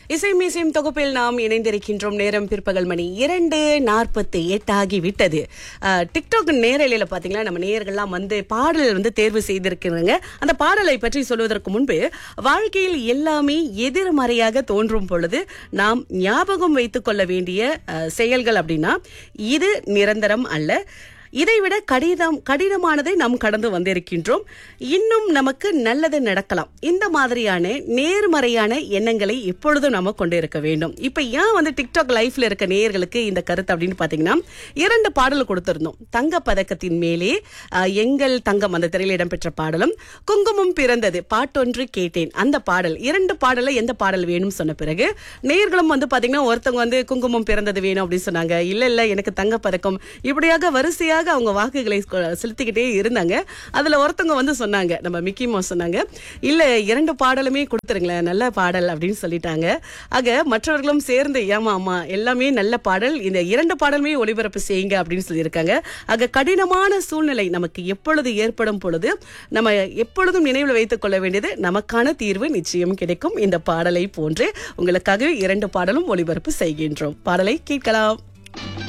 இசை மீசையும் தொகுப்பில் நாம் இணைந்திருக்கின்றோம் நேரம் பிற்பகல் மணி இரண்டு நாற்பத்தி எட்டாகி விட்டது அஹ், டிக்டாக் நேரலையில பாத்தீங்களா நம்ம நேயர்கள்லாம் வந்து பாடல் வந்து தேர்வு செய்திருக்கிறாங்க அந்த பாடலை பற்றி சொல்வதற்கு முன்பு வாழ்க்கையில் எல்லாமே எதிர்மறையாக தோன்றும் பொழுது நாம் ஞாபகம் வைத்துக் கொள்ள வேண்டிய அஹ், செயல்கள் அப்படின்னா இது நிரந்தரம் அல்ல இதைவிட கடிதம் கடினமானதை நாம் கடந்து வந்திருக்கின்றோம் இன்னும் நமக்கு நல்லது நடக்கலாம் இந்த மாதிரியான நேர்மறையான எண்ணங்களை எப்பொழுதும் நம்ம கொண்டு இருக்க வேண்டும் இப்ப ஏன் வந்து டிக்டாக் லைஃப்ல இருக்க நேயர்களுக்கு இந்த கருத்து அப்படின்னு பாத்தீங்கன்னா இரண்டு பாடல் கொடுத்திருந்தோம் தங்க பதக்கத்தின் மேலே அஹ், எங்கள் தங்கம் அந்த திரையில் இடம்பெற்ற பாடலும் குங்குமம் பிறந்தது பாட்டொன்று கேட்டேன் அந்த பாடல் இரண்டு பாடல எந்த பாடல் வேணும் சொன்ன பிறகு நேயர்களும் வந்து பாத்தீங்கன்னா ஒருத்தவங்க வந்து குங்குமம் பிறந்தது வேணும் அப்படின்னு சொன்னாங்க இல்ல இல்ல எனக்கு தங்க பதக்கம் இப்படியாக வரிசையாக அவங்க வாக்குகளை கொ- செலுத்திக்கிட்டே இருந்தாங்க அதுல ஒருத்தவங்க வந்து சொன்னாங்க நம்ம மிக்கி மவுஸ் சொன்னாங்க இல்ல இரண்டு பாடலுமே கொடுத்துருங்களேன் நல்ல பாடல் அப்படின்னு சொல்லிட்டாங்க ஆக மற்றவர்களும் சேர்ந்து ஏமா ஆமா எல்லாமே நல்ல பாடல் இந்த இரண்டு பாடலுமே ஒளிபரப்பு செய்யுங்க அப்படின்னு சொல்லியிருக்காங்க ஆக கடினமான சூழ்நிலை நமக்கு எப்பொழுது ஏற்படும் பொழுது நம்ம எப்பொழுதும் நினைவில் வைத்துக் கொள்ள வேண்டியது நமக்கான தீர்வு நிச்சயம் கிடைக்கும் இந்த பாடலை போன்று உங்களுக்காக இரண்டு பாடலும் ஒளிபரப்பு செய்கின்றோம் பாடலை கேட்கலாம்